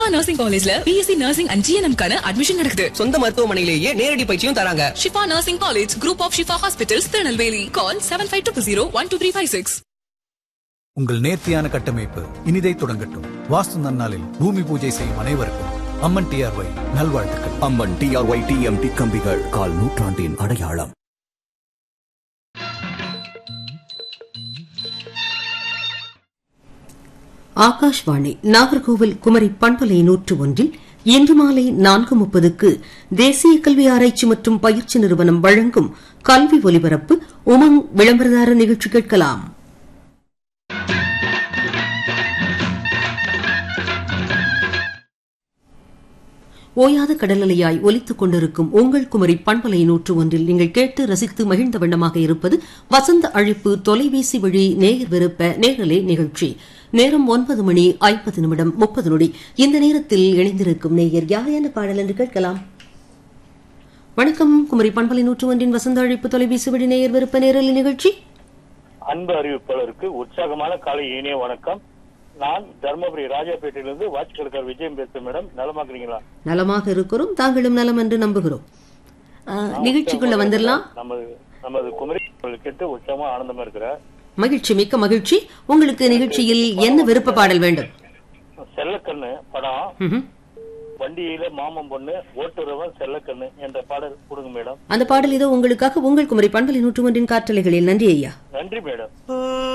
Nursing காலேஜ்ல BSc nursing and GNM கான admission நடக்குது சொந்த மருத்துவமனையிலேயே நேரடி பயிற்சியும் தராங்க Shifa nursing college group of Shifa hospitals Tirunelveli call seven five two zero one two three five six உங்கள் நேர்த்தியான கட்டமைப்பு இனிதை தொடங்கட்டும் வாஸ்து நன்னாளில் பூமி பூஜை செய்யும் அனைவருக்கும் அம்மன் டிஆர்ஒய் நல்வாழ்த்துக்கள் அம்மன் டிஆர்ஒய் டிஎம்டி கம்பிகள் கால் நூற்றாண்டின் அடையாளம் ஆகாஷ்வாணி நாகர்கோவில் குமரி பண்பலை நூற்று ஒன்றில் இன்று மாலை நான்கு முப்பதுக்கு தேசிய கல்வி ஆராய்ச்சி மற்றும் பயிற்சி நிறுவனம் வழங்கும் கல்வி ஒலிபரப்பு உமங் விளம்பரதார நிகழ்ச்சி கேட்கலாம் ஓயாத கடலலையாய் ஒலித்துக் கொண்டிருக்கும் உங்கள் குமரி பண்பலை நூற்று ஒன்றில் நீங்கள் கேட்டு ரசித்து மகிழ்ந்த வண்ணமாக இருப்பது வசந்த அழைப்பு தொலைபேசி வழி நேயர் விருப்ப நேரலை நிகழ்ச்சி நேரம் ஒன்பது மணி ஐம்பது நிமிடம் முப்பது நொடி இந்த நேரத்தில் இணைந்திருக்கும் நேயர் யார் என்ன பாடல் என்று கேட்கலாம் வணக்கம் குமரி பண்பலை நூற்று ஒன்றின் வசந்த அழைப்பு தொலைபேசி வழி நேயர் விருப்ப நேரலை நிகழ்ச்சி அன்பு அறிவிப்பாளருக்கு உற்சாகமான காலை இனிய வணக்கம் நான் தர்மபுரி ராஜாபேட்டையிலிருந்து வாட்சிகளுக்கார் விஜயம் பேசுறேன் மேடம் நலமாக்குறீங்களா நலமாக இருக்கிறோம் தாங்களும் நலம் என்று நம்புகிறோம் ஆ, நிகழ்ச்சிக்குள்ள வந்துடலாம் நமது நமது குமரி கேட்டு உற்சாகமா ஆனந்தமா இருக்கிற மகிழ்ச்சி மிக்க மகிழ்ச்சி உங்களுக்கு நிகழ்ச்சியில் என்ன விருப்ப பாடல் வேண்டும் செல்லக்கண்ணு படம் ம்ஹும். வண்டியில மாமன் பொண்ணு ஓட்டுறவன் செல்லக்கண்ணு என்ற பாடல் கொடுங்க மேடம் அந்த பாடல் இதோ உங்களுக்காக உங்கள் குமரி பண்பலை நூற்று ஒன்றின் காற்றலைகளில் நன்றி ஐயா நன்றி மேடம்